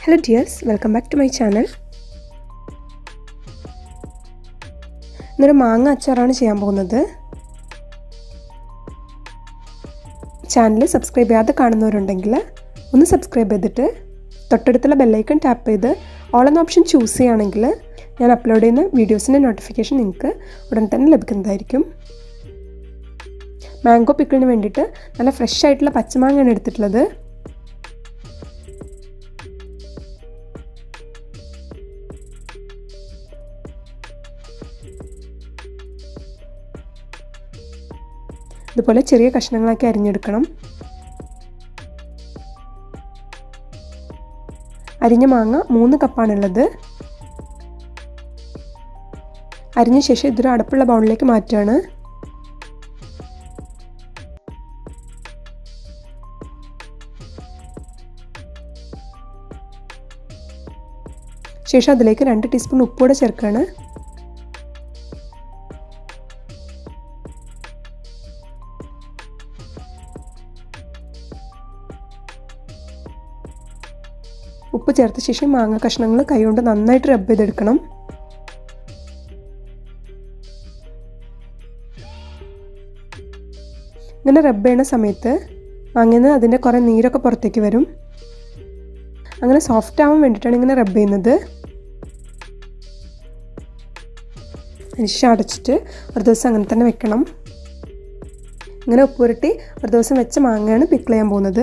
hello dears welcome back to my channel ഇന്നൊരു മാങ്ങ അച്ചാറാണ് ചെയ്യാൻ പോകുന്നത് ചാനൽ സബ്സ്ക്രൈബ് ചെയ്യാതെ കാണുന്നവരുണ്ടെങ്കിൽ ഒന്ന് സബ്സ്ക്രൈബ് ചെയ്തിട്ട് തൊട്ടടുത്തുള്ള ബെല്ലൈക്കൺ ടാപ്പ് ചെയ്ത് ഓൾ എന്ന ഓപ്ഷൻ ചൂസ് ചെയ്യുകയാണെങ്കിൽ ഞാൻ അപ്ലോഡ് ചെയ്യുന്ന വീഡിയോസിൻ്റെ നോട്ടിഫിക്കേഷൻ നിങ്ങൾക്ക് ഉടൻ തന്നെ ലഭിക്കുന്നതായിരിക്കും മാംഗോ പിക്കിളിന് വേണ്ടിയിട്ട് നല്ല ഫ്രഷ് ആയിട്ടുള്ള പച്ചമാങ്ങയാണ് എടുത്തിട്ടുള്ളത് ഇതുപോലെ ചെറിയ കഷ്ണങ്ങളാക്കി അരിഞ്ഞെടുക്കണം അരിഞ്ഞ മാങ്ങ മൂന്ന് കപ്പാണുള്ളത് അരിഞ്ഞ ശേഷം ഇതൊരു അടപ്പുള്ള ബൗളിലേക്ക് മാറ്റുകയാണ് ശേഷം അതിലേക്ക് രണ്ട് ടീസ്പൂൺ ഉപ്പൂടെ ചേർക്കുകയാണ് ഉപ്പ് ചേർത്ത ശേഷം മാങ്ങ കഷ്ണങ്ങൾ കൈകൊണ്ട് നന്നായിട്ട് റബ്ബ് ചെയ്തെടുക്കണം ഇങ്ങനെ റബ്ബ് ചെയ്യുന്ന സമയത്ത് മാങ്ങയിൽ നിന്ന് അതിൻ്റെ കുറേ നീരൊക്കെ പുറത്തേക്ക് വരും അങ്ങനെ സോഫ്റ്റ് ആവാൻ വേണ്ടിയിട്ടാണ് ഇങ്ങനെ റബ്ബ് ചെയ്യുന്നത് അതിനുശേഷം അടച്ചിട്ട് ഒരു ദിവസം അങ്ങനെ തന്നെ വെക്കണം ഇങ്ങനെ ഉപ്പുരട്ടി ഒരു ദിവസം വെച്ച മാങ്ങയാണ് പിക്കിൾ ചെയ്യാൻ പോകുന്നത്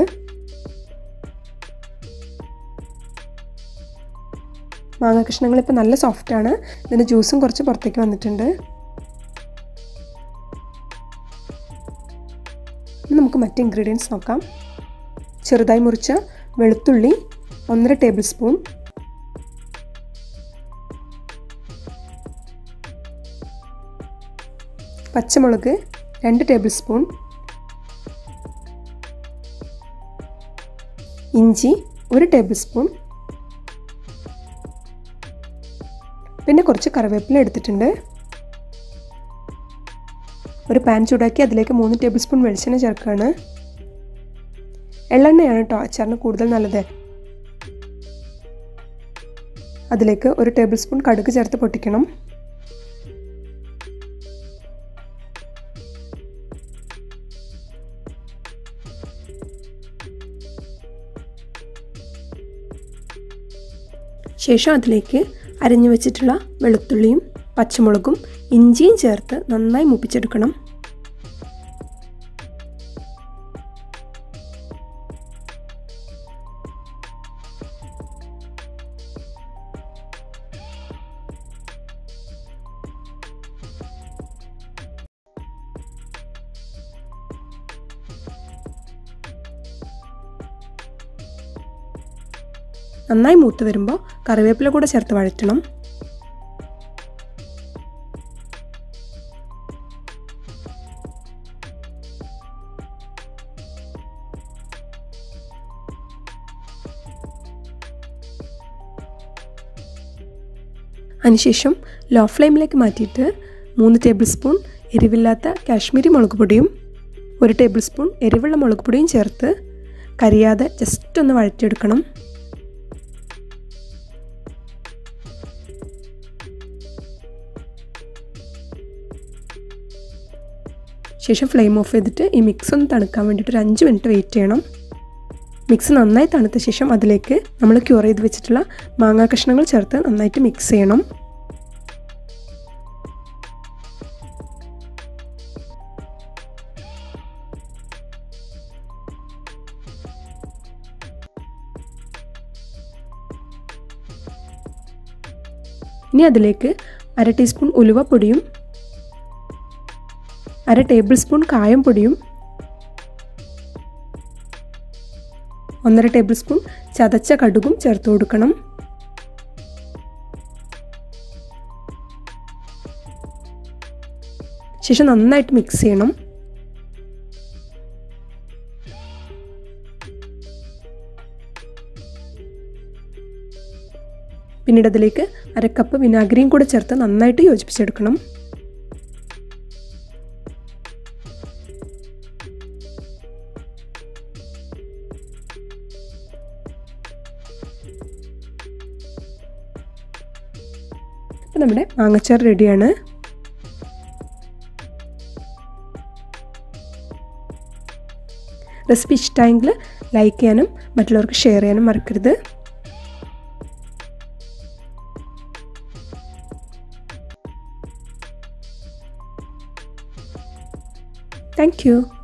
മാങ്ങ കഷ്ണങ്ങൾ ഇപ്പോൾ നല്ല സോഫ്റ്റാണ് ഇതിൻ്റെ ജ്യൂസും കുറച്ച് പുറത്തേക്ക് വന്നിട്ടുണ്ട് ഇനി നമുക്ക് മറ്റ് ഇൻഗ്രീഡിയൻസ് നോക്കാം ചെറുതായി മുറിച്ച വെളുത്തുള്ളി ഒന്നര ടേബിൾ സ്പൂൺ പച്ചമുളക് രണ്ട് ടേബിൾ സ്പൂൺ ഇഞ്ചി ഒരു ടേബിൾ സ്പൂൺ പിന്നെ കുറച്ച് കറിവേപ്പില എടുത്തിട്ടുണ്ട് ഒരു പാൻ ചൂടാക്കി അതിലേക്ക് മൂന്ന് ടേബിൾ സ്പൂൺ വെളിച്ചെണ്ണ ചേർക്കുകയാണ് എള്ളെണ്ണയാണ് കേട്ടോ അച്ചാറിന് കൂടുതൽ നല്ലത് അതിലേക്ക് ഒരു ടേബിൾ സ്പൂൺ കടുക് ചേർത്ത് പൊട്ടിക്കണം ശേഷം അതിലേക്ക് അരിഞ്ഞു വെച്ചിട്ടുള്ള വെളുത്തുള്ളിയും പച്ചമുളകും ഇഞ്ചിയും ചേർത്ത് നന്നായി മൂപ്പിച്ചെടുക്കണം നന്നായി മൂത്ത് വരുമ്പോൾ കറിവേപ്പില കൂടെ ചേർത്ത് വഴറ്റണം അതിനുശേഷം ലോ ഫ്ലെയിമിലേക്ക് മാറ്റിയിട്ട് മൂന്ന് ടേബിൾ സ്പൂൺ എരിവില്ലാത്ത കാശ്മീരി മുളക് പൊടിയും ഒരു ടേബിൾ സ്പൂൺ എരിവുള്ള മുളക് പൊടിയും ചേർത്ത് കരിയാതെ ജസ്റ്റ് ഒന്ന് വഴറ്റിയെടുക്കണം ശേഷം ഫ്ലെയിം ഓഫ് ചെയ്തിട്ട് ഈ മിക്സ് ഒന്ന് തണുക്കാൻ വേണ്ടിയിട്ട് ഒരു അഞ്ച് മിനിറ്റ് വെയിറ്റ് ചെയ്യണം മിക്സ് നന്നായി തണുത്ത ശേഷം അതിലേക്ക് നമ്മൾ ക്യൂർ ചെയ്ത് വെച്ചിട്ടുള്ള മാങ്ങാ കഷ്ണങ്ങൾ ചേർത്ത് നന്നായിട്ട് മിക്സ് ചെയ്യണം ഇനി അതിലേക്ക് അര ടീസ്പൂൺ ഉലുവപ്പൊടിയും അര ടേബിൾ സ്പൂൺ കായം പൊടിയും ഒന്നര ടേബിൾ സ്പൂൺ ചതച്ച കടുകും ചേർത്ത് കൊടുക്കണം ശേഷം നന്നായിട്ട് മിക്സ് ചെയ്യണം പിന്നീട് അതിലേക്ക് അര കപ്പ് വിനാഗിരിയും കൂടെ ചേർത്ത് നന്നായിട്ട് യോജിപ്പിച്ചെടുക്കണം അപ്പോൾ നമ്മുടെ മാങ്ങച്ചാർ റെഡിയാണ് റെസിപ്പി ഇഷ്ടമായെങ്കിൽ ലൈക്ക് ചെയ്യാനും മറ്റുള്ളവർക്ക് ഷെയർ ചെയ്യാനും മറക്കരുത് താങ്ക് യു